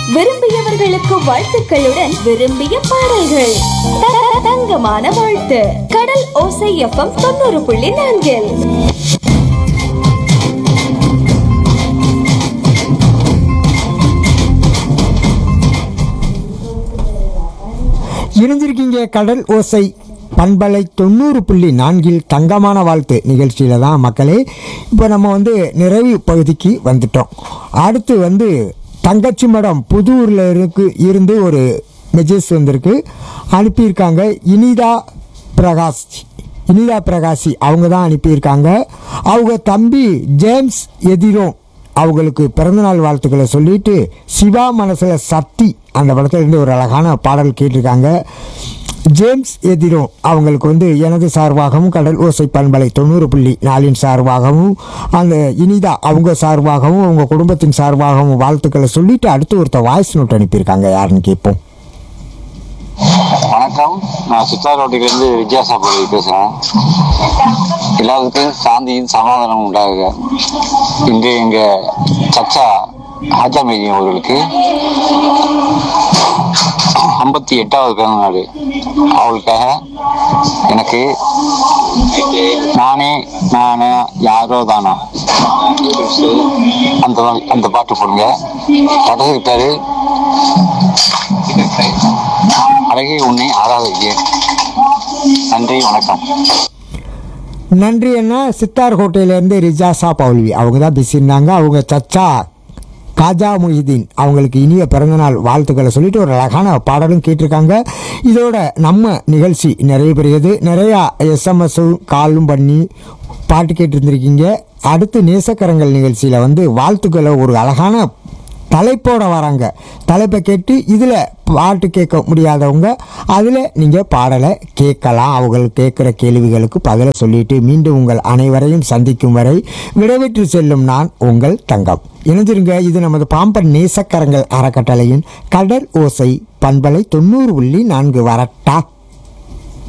விரும்பியவர்களுக்கு வாழ்த்துக்களுடன் விரும்பிய பாடல்கள் த- த- தங்கமான வாழ்த்து கடல் ஓசை எஃப்எம் தொண்ணூறு புள்ளி நான்கில் இணைஞ்சிருக்கீங்க கடல் ஓசை பண்பலை தொண்ணூறு புள்ளி நான்கில் தங்கமான வாழ்த்து நிகழ்ச்சியில் தான் மக்களே இப்போ நம்ம வந்து நிறைவு பகுதிக்கு வந்துட்டோம் அடுத்து வந்து தங்கச்சி மடம் புதூரில் இருக்கு இருந்து ஒரு மெசேஜ் வந்திருக்கு அனுப்பியிருக்காங்க இனிதா பிரகாஷ் இனிதா பிரகாசி அவங்க தான் அனுப்பியிருக்காங்க அவங்க தம்பி ஜேம்ஸ் எதிரோ அவங்களுக்கு பிறந்தநாள் வாழ்த்துக்களை சொல்லிட்டு சிவா மனசில் சக்தி அந்த படத்துல இருந்து ஒரு அழகான பாடல் கேட்டிருக்காங்க ஜேம்ஸ் எதிரோ அவங்களுக்கு வந்து எனது சார்பாகவும் கடல் ஓசை பண்பலை தொண்ணூறு புள்ளி நாலின் சார்பாகவும் அந்த இனிதா அவங்க சார்பாகவும் அவங்க குடும்பத்தின் சார்பாகவும் வாழ்த்துக்களை சொல்லிட்டு அடுத்து ஒருத்தர் வாய்ஸ் நோட் அனுப்பியிருக்காங்க யாருன்னு கேட்போம் வணக்கம் நான் சித்தாரோட்டிலிருந்து வித்யாசாபுரி பேசுகிறேன் எல்லாருக்கும் சாந்தியும் சமாதானம் உண்டாகுக இன்று எங்கள் சச்சா ஹாஜா மேதி அவர்களுக்கு ஐம்பத்தி எட்டாவது பிறந்த நாள் அவளுக்காக எனக்கு நானே நானே யாரோ தானா அந்த அந்த பாட்டு போடுங்க கடைசி விட்டாரு அழகே உன்னை ஆராதிக்கிறேன் நன்றி வணக்கம் நன்றி அண்ணா சித்தார் ஹோட்டலேருந்து ரிஜாசா பவுல்வி அவங்க தான் பேசியிருந்தாங்க அவங்க சச்சா காஜா முஹிதீன் அவங்களுக்கு இனிய பிறந்தநாள் வாழ்த்துக்களை சொல்லிட்டு ஒரு அழகான பாடலும் கேட்டிருக்காங்க இதோட நம்ம நிகழ்ச்சி நிறைய பெறுகிறது நிறையா எஸ்எம்எஸும் காலும் பண்ணி பாட்டு கேட்டிருந்திருக்கீங்க அடுத்து நேசக்கரங்கள் நிகழ்ச்சியில் வந்து வாழ்த்துக்களை ஒரு அழகான தலைப்போட வராங்க தலைப்பை கேட்டு இதில் பாட்டு கேட்க முடியாதவங்க அதில் நீங்கள் பாடலை கேட்கலாம் அவங்க கேட்குற கேள்விகளுக்கு பதிலை சொல்லிட்டு மீண்டும் உங்கள் அனைவரையும் சந்திக்கும் வரை விடைபெற்று செல்லும் நான் உங்கள் தங்கம் இணைஞ்சிருங்க இது நமது பாம்பன் நேசக்கரங்கள் அறக்கட்டளையின் கடல் ஓசை பண்பலை தொண்ணூறு புள்ளி நான்கு வரட்டா